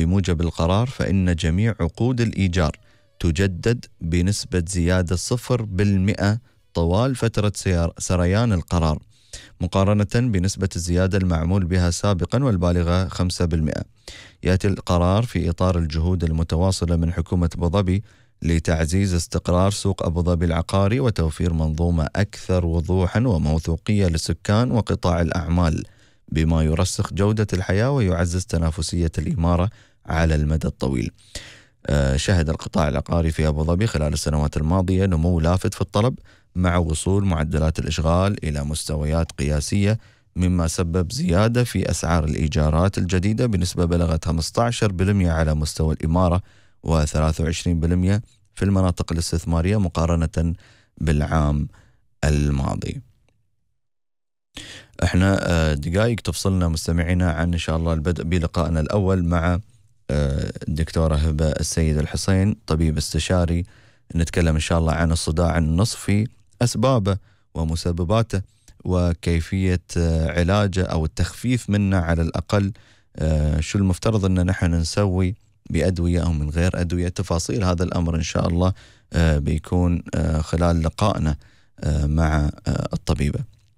بموجب القرار فإن جميع عقود الإيجار تجدد بنسبة زيادة 0% طوال فترة سريان القرار مقارنة بنسبة الزيادة المعمول بها سابقا والبالغة 5% يأتي القرار في إطار الجهود المتواصلة من حكومة أبو ظبي لتعزيز استقرار سوق أبو ظبي العقاري وتوفير منظومة أكثر وضوحا وموثوقية للسكان وقطاع الأعمال بما يرسخ جودة الحياة ويعزز تنافسية الإمارة على المدى الطويل آه، شهد القطاع العقاري في أبو ظبي خلال السنوات الماضية نمو لافت في الطلب مع وصول معدلات الإشغال إلى مستويات قياسية مما سبب زيادة في أسعار الإيجارات الجديدة بنسبة بلغت 15% على مستوى الإمارة و23% في المناطق الاستثمارية مقارنة بالعام الماضي احنا آه، دقائق تفصلنا مستمعينا عن ان شاء الله البدء بلقائنا الاول مع آه، الدكتوره هبه السيد الحسين طبيب استشاري نتكلم ان شاء الله عن الصداع النصفي اسبابه ومسبباته وكيفيه آه، علاجه او التخفيف منه على الاقل شو المفترض ان نحن نسوي بادويه او من غير ادويه تفاصيل هذا الامر ان شاء الله بيكون خلال لقائنا مع الطبيبه.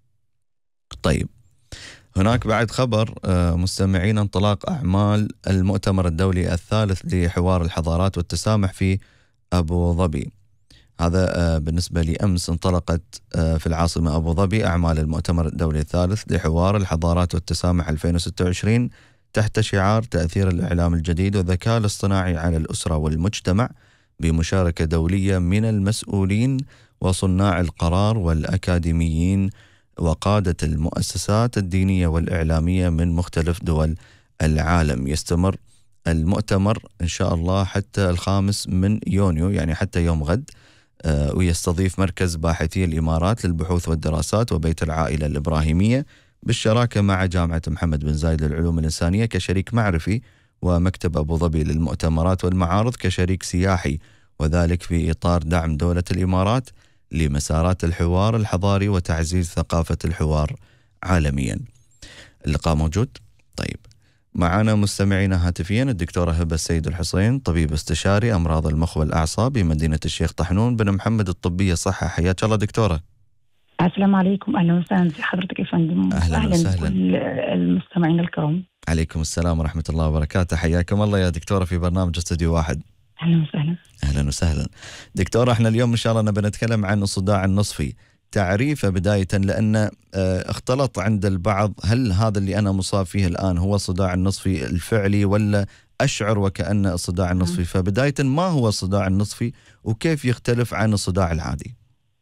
طيب هناك بعد خبر آه، مستمعين انطلاق أعمال المؤتمر الدولي الثالث لحوار الحضارات والتسامح في أبو ظبي هذا آه، بالنسبة لأمس انطلقت آه، في العاصمة أبو ظبي أعمال المؤتمر الدولي الثالث لحوار الحضارات والتسامح 2026 تحت شعار تأثير الإعلام الجديد والذكاء الاصطناعي على الأسرة والمجتمع بمشاركة دولية من المسؤولين وصناع القرار والأكاديميين وقادة المؤسسات الدينية والإعلامية من مختلف دول العالم يستمر المؤتمر إن شاء الله حتى الخامس من يونيو يعني حتى يوم غد آه، ويستضيف مركز باحثي الإمارات للبحوث والدراسات وبيت العائلة الإبراهيمية بالشراكة مع جامعة محمد بن زايد للعلوم الإنسانية كشريك معرفي ومكتب أبو ظبي للمؤتمرات والمعارض كشريك سياحي وذلك في إطار دعم دولة الإمارات لمسارات الحوار الحضاري وتعزيز ثقافة الحوار عالميا اللقاء موجود؟ طيب معنا مستمعينا هاتفيا الدكتورة هبة السيد الحسين طبيب استشاري أمراض المخ والأعصاب بمدينة الشيخ طحنون بن محمد الطبية صحة حياك الله دكتورة السلام عليكم اهلا وسهلا في حضرتك يا فندم اهلا, أهلا وسهلا المستمعين الكرام عليكم السلام ورحمه الله وبركاته حياكم الله يا دكتوره في برنامج استوديو واحد اهلا وسهلا اهلا وسهلا دكتوره احنا اليوم ان شاء الله نبي نتكلم عن الصداع النصفي تعريفه بدايه لان آه، اختلط عند البعض هل هذا اللي انا مصاب فيه الان هو الصداع النصفي الفعلي ولا اشعر وكان الصداع النصفي فبدايه ما هو الصداع النصفي وكيف يختلف عن الصداع العادي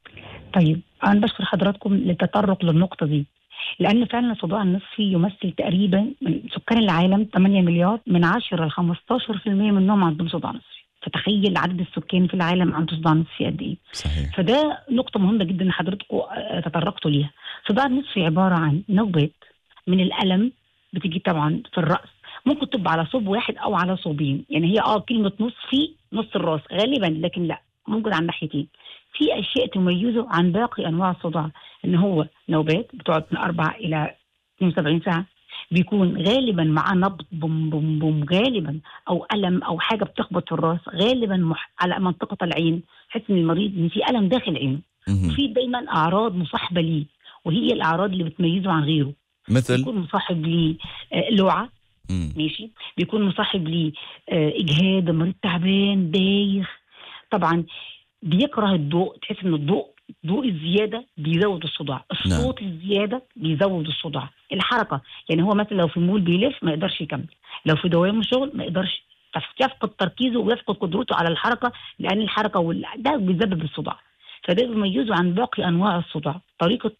طيب انا بشكر حضراتكم للتطرق للنقطه دي لان فعلا الصداع النصفي يمثل تقريبا من سكان العالم 8 مليار من 10 ل 15% منهم عندهم صداع نصفي فتخيل عدد السكان في العالم عنده صداع نصفي قد ايه صحيح. فده نقطه مهمه جدا ان حضرتكم آه، تطرقتوا ليها صداع النصفي عباره عن نوبات من الالم بتيجي طبعا في الراس ممكن تبقى على صوب واحد او على صوبين يعني هي اه كلمه نصفي نص الراس غالبا لكن لا ممكن على الناحيتين في اشياء تميزه عن باقي انواع الصداع ان هو نوبات بتقعد من اربع الى 72 ساعه بيكون غالبا معاه نبض بوم بوم بوم غالبا او الم او حاجه بتخبط في الراس غالبا مح... على منطقه العين تحس ان المريض ان في الم داخل عينه وفي دايما اعراض مصاحبه ليه وهي الاعراض اللي بتميزه عن غيره مثل بيكون مصاحب ليه آه، لوعه ماشي بيكون مصاحب ليه آه، اجهاد المريض تعبان دايخ طبعا بيكره الضوء تحس ان الضوء ضوء الزياده بيزود الصداع نعم. الصوت نعم. الزياده بيزود الصداع الحركه يعني هو مثلا لو في المول بيلف ما يقدرش يكمل لو في دوام شغل ما يقدرش يفقد تركيزه ويفقد قدرته على الحركه لان الحركه وال... ده بيسبب الصداع فده بيميزه عن باقي انواع الصداع طريقه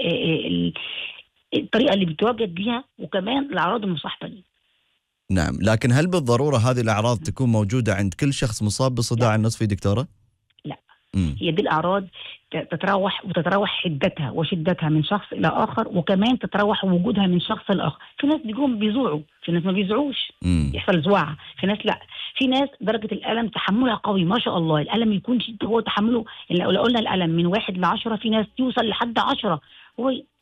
الطريقه اللي بيتواجد بيها وكمان الاعراض المصاحبه ليه نعم لكن هل بالضروره هذه الاعراض تكون موجوده عند كل شخص مصاب بالصداع النصفي دكتوره هي دي الاعراض تتراوح وتتراوح حدتها وشدتها من شخص الى اخر وكمان تتراوح وجودها من شخص لاخر في ناس بيجون بيزوعوا في ناس ما بيزوعوش يحصل زواعه في ناس لا في ناس درجه الالم تحملها قوي ما شاء الله الالم يكون شد هو تحمله لو قلنا الالم من واحد لعشرة في ناس يوصل لحد عشرة هو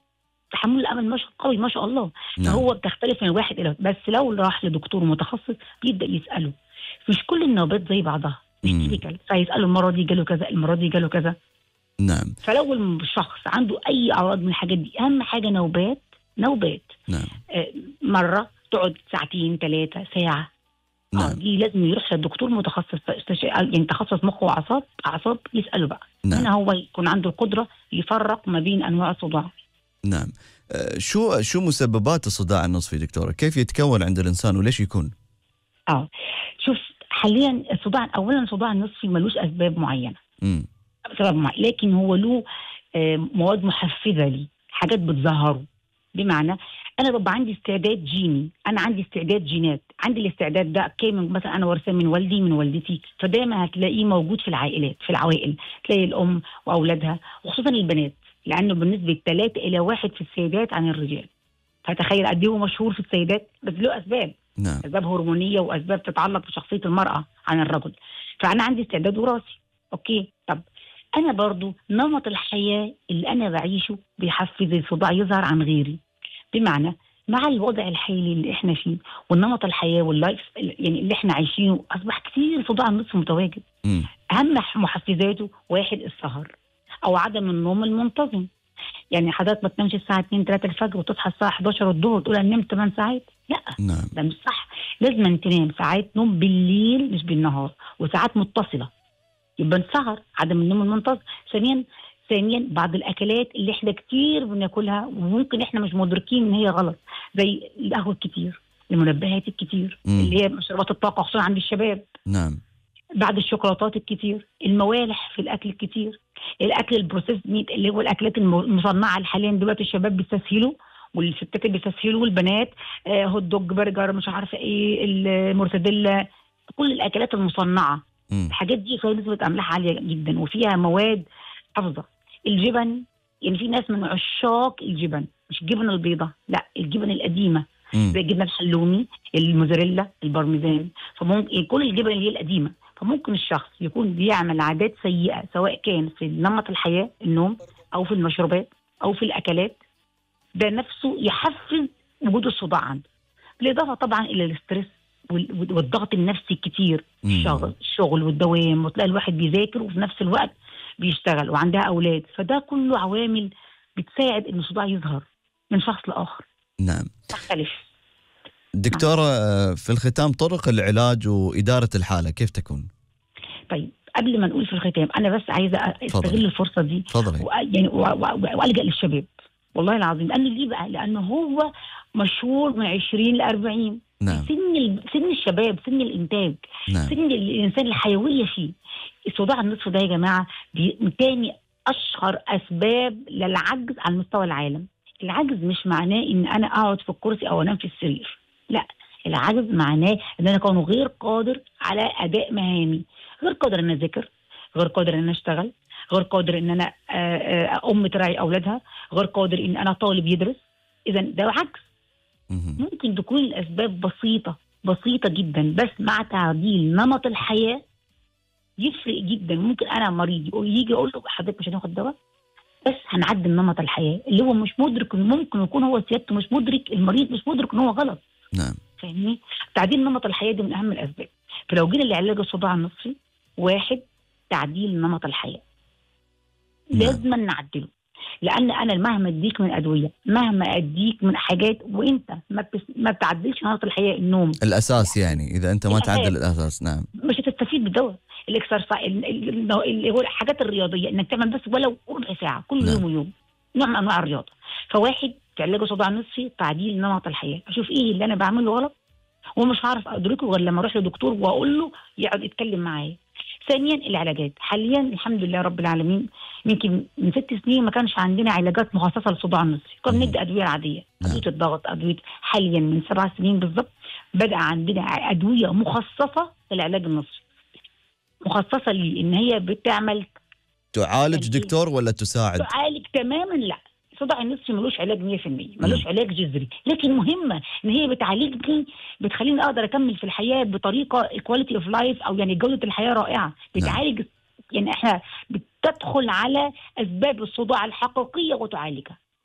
تحمل الامل مش قوي ما شاء الله نعم فهو بتختلف من واحد الى بس لو راح لدكتور متخصص بيبدا يساله مش كل النوبات زي بعضها مش مم. تيبيكال فيساله المره دي جاله كذا المره دي جاله كذا نعم فلو الشخص عنده اي اعراض من الحاجات دي اهم حاجه نوبات نوبات نعم آه، مره تقعد ساعتين ثلاثه ساعه اه نعم دي لازم يروح للدكتور متخصص استش- يعني تخصص مخ واعصاب اعصاب يساله بقى نعم هنا هو يكون عنده القدره يفرق ما بين انواع الصداع نعم آه، شو شو مسببات الصداع النصفي دكتوره؟ كيف يتكون عند الانسان وليش يكون؟ اه شوف حاليا الصداع اولا الصداع النصفي ملوش اسباب معينه امم سبب معين لكن هو له آه، مواد محفزه ليه حاجات بتظهره بمعنى انا ببقى عندي استعداد جيني انا عندي استعداد جينات عندي الاستعداد ده كامل مثلا انا ورثاه من والدي من والدتي فدايما هتلاقيه موجود في العائلات في العوائل تلاقي الام واولادها وخصوصا البنات لانه بالنسبه 3 الى 1 في السيدات عن الرجال فتخيل قد ايه هو مشهور في السيدات بس له اسباب نعم اسباب هرمونيه واسباب تتعلق بشخصيه المراه عن الرجل فانا عندي استعداد وراثي اوكي طب انا برضو نمط الحياه اللي انا بعيشه بيحفز الصداع يظهر عن غيري بمعنى مع الوضع الحالي اللي احنا فيه والنمط الحياه واللايف يعني اللي احنا عايشينه اصبح كتير صداع النصف متواجد امم اهم محفزاته واحد السهر او عدم النوم المنتظم يعني حضرتك ما تنامش الساعه 2 3 الفجر وتصحى الساعه 11 الظهر تقول انا نمت 8 ساعات لا نعم ده مش صح لازم أن تنام ساعات نوم بالليل مش بالنهار وساعات متصله يبقى السهر عدم النوم المنتظم ثانيا ثانيا بعض الاكلات اللي احنا كتير بناكلها وممكن احنا مش مدركين ان هي غلط زي القهوه الكتير المنبهات الكتير مم. اللي هي مشروبات الطاقه خصوصا عند الشباب نعم بعد الشوكولاتات الكتير الموالح في الاكل الكتير الاكل البروسيس ميت اللي هو الاكلات الم- المصنعه اللي حاليا دلوقتي الشباب بيستسهلوا والستات اللي بيستسهلوا والبنات آه هوت دوج برجر مش عارفه ايه المورتديلا كل الاكلات المصنعه امم الحاجات دي فيها نسبه املاح عاليه جدا وفيها مواد حافظه الجبن يعني في ناس من عشاق الجبن مش الجبن البيضاء لا الجبن القديمه امم زي الجبنه الحلومي الموزاريلا البارميزان فممكن كل الجبن اللي هي القديمه فممكن الشخص يكون بيعمل عادات سيئه سواء كان في نمط الحياه النوم او في المشروبات او في الاكلات ده نفسه يحفز وجود الصداع عنده بالاضافه طبعا الى الاسترس وال- والضغط النفسي الكتير مم. الشغل الشغل والدوام وتلاقي الواحد بيذاكر وفي نفس الوقت بيشتغل وعندها اولاد فده كله عوامل بتساعد ان الصداع يظهر من شخص لاخر نعم تختلف دكتوره آه، في الختام طرق العلاج واداره الحاله كيف تكون؟ طيب قبل ما نقول في الختام انا بس عايزه اتفضل. استغل الفرصه دي تفضلي وأ- يعني و- و- والجا للشباب والله العظيم لان ليه بقى؟ لانه هو مشهور من 20 ل 40 نعم سن ال- سن الشباب سن الانتاج نعم سن الانسان الحيويه فيه الصداع النصف ده يا جماعه دي من تاني اشهر اسباب للعجز على مستوى العالم العجز مش معناه ان انا اقعد في الكرسي او انام في السرير لا العجز معناه ان انا اكون غير قادر على اداء مهامي غير قادر ان أنا اذاكر غير قادر ان أنا اشتغل غير قادر ان انا آه، آه، ام تراعي اولادها غير قادر ان انا طالب يدرس اذا ده عجز مهم. ممكن تكون الاسباب بسيطه بسيطه جدا بس مع تعديل نمط الحياه يفرق جدا ممكن انا مريض يقول يجي اقول له حضرتك مش هتاخد دواء بس هنعدل نمط الحياه اللي هو مش مدرك إنه ممكن يكون هو سيادته مش مدرك المريض مش مدرك ان هو غلط نعم فاهمني تعديل نمط الحياه دي من اهم الاسباب فلو جينا لعلاج الصداع النصفي واحد تعديل نمط الحياه نعم. لازم نعدله لان انا مهما اديك من ادويه مهما اديك من حاجات وانت ما بتس... ما بتعدلش نمط الحياه النوم الاساس يعني اذا انت ما الأساس. تعدل الاساس نعم مش هتستفيد بالدواء الاكسرسايز اللي هو الحاجات الرياضيه انك تعمل بس ولو ربع ساعه كل نعم. يوم ويوم نوع من انواع الرياضه فواحد في علاج صداع نصفي تعديل نمط الحياه اشوف ايه اللي انا بعمله غلط ومش هعرف ادركه غير لما اروح لدكتور واقول له يقعد يتكلم معايا ثانيا العلاجات حاليا الحمد لله رب العالمين يمكن من ست سنين ما كانش عندنا علاجات مخصصه للصداع النصفي كنا مم. بندي ادويه عاديه نعم. ادويه الضغط ادويه حاليا من سبع سنين بالظبط بدا عندنا ادويه مخصصه للعلاج النصفي مخصصه ليه ان هي بتعمل تعالج يعني دكتور ولا تساعد؟ تعالج تماما لا الصداع النصفي ملوش علاج 100% ملوش علاج جذري لكن مهمه ان هي بتعالجني بتخليني اقدر اكمل في الحياه بطريقه كواليتي اوف لايف او يعني جوده الحياه رائعه بتعالج يعني احنا بتدخل على اسباب الصداع الحقيقيه وتعالجها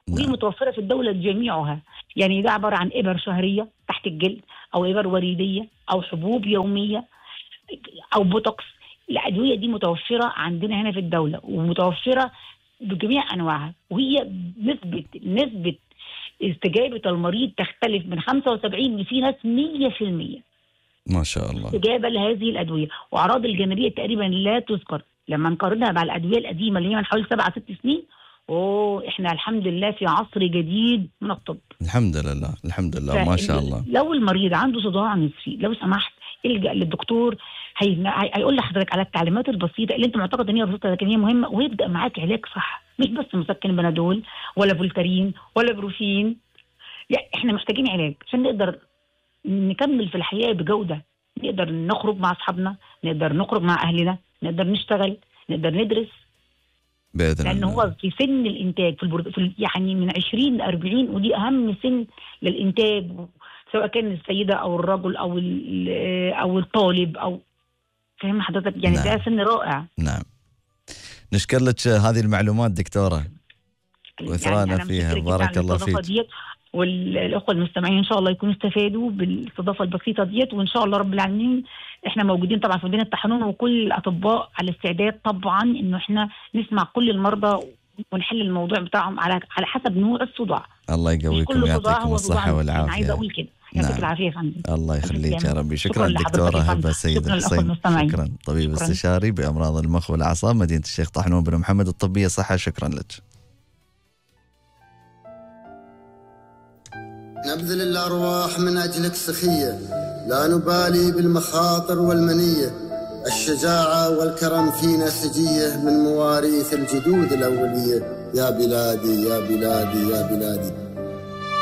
وهي نعم. متوفره في الدوله جميعها يعني ده عباره عن ابر شهريه تحت الجلد او ابر وريديه او حبوب يوميه او بوتوكس الادويه دي متوفره عندنا هنا في الدوله ومتوفره بجميع انواعها وهي نسبه نسبه استجابه المريض تختلف من 75 لفي ناس 100% ما شاء الله استجابه لهذه الادويه واعراض الجانبيه تقريبا لا تذكر لما نقارنها مع الادويه القديمه اللي هي من حوالي سبعة ست سنين اوه احنا الحمد لله في عصر جديد من الطب الحمد لله الحمد لله ما شاء الله لو المريض عنده صداع نصفي لو سمحت الجا للدكتور هي... هي- هيقول لحضرتك على التعليمات البسيطه اللي انت معتقد ان هي بسيطه لكن هي مهمه ويبدا معاك علاج صح مش بس مسكن بنادول ولا فولتارين ولا بروفين يعني احنا محتاجين علاج عشان نقدر نكمل في الحياه بجوده نقدر نخرج مع اصحابنا نقدر نخرج مع اهلنا نقدر نشتغل نقدر ندرس باذن لان الله هو في سن الانتاج في, البرد... في ال- يعني من 20 ل 40 ودي اهم سن للانتاج سواء كان السيده او الرجل او ال- او الطالب او فاهم حضرتك يعني نعم. ده سن رائع نعم نشكر لك هذه المعلومات دكتوره وإثرانا أنا فيها. متشكرة جداً بارك على الله الاستضافة فيك. ديت والاخوه المستمعين ان شاء الله يكونوا استفادوا بالاستضافه البسيطه ديت وان شاء الله رب العالمين احنا موجودين طبعا في مدينه التحنون وكل الاطباء على استعداد طبعا انه احنا نسمع كل المرضى ونحل الموضوع بتاعهم على على حسب نوع الصداع الله مش يقويكم كل صداع ويعطيكم هو صداع الصحه نفسي. انا عايزه والعافيه اقول كده يعطيك نعم. العافيه يا فندم الله يخليك يا ربي شكرا شكراً لحضرتك دكتوره يا فندم. هبه السيد شكراً للأخوة الحسين المستمعين. شكرا طبيب شكراً. استشاري بامراض المخ والاعصاب مدينه الشيخ طحنون بن محمد الطبيه صحه شكرا لك نبذل الأرواح من أجلك سخية لا نبالي بالمخاطر والمنية الشجاعة والكرم فينا سجية من مواريث الجدود الأولية يا بلادي يا بلادي يا بلادي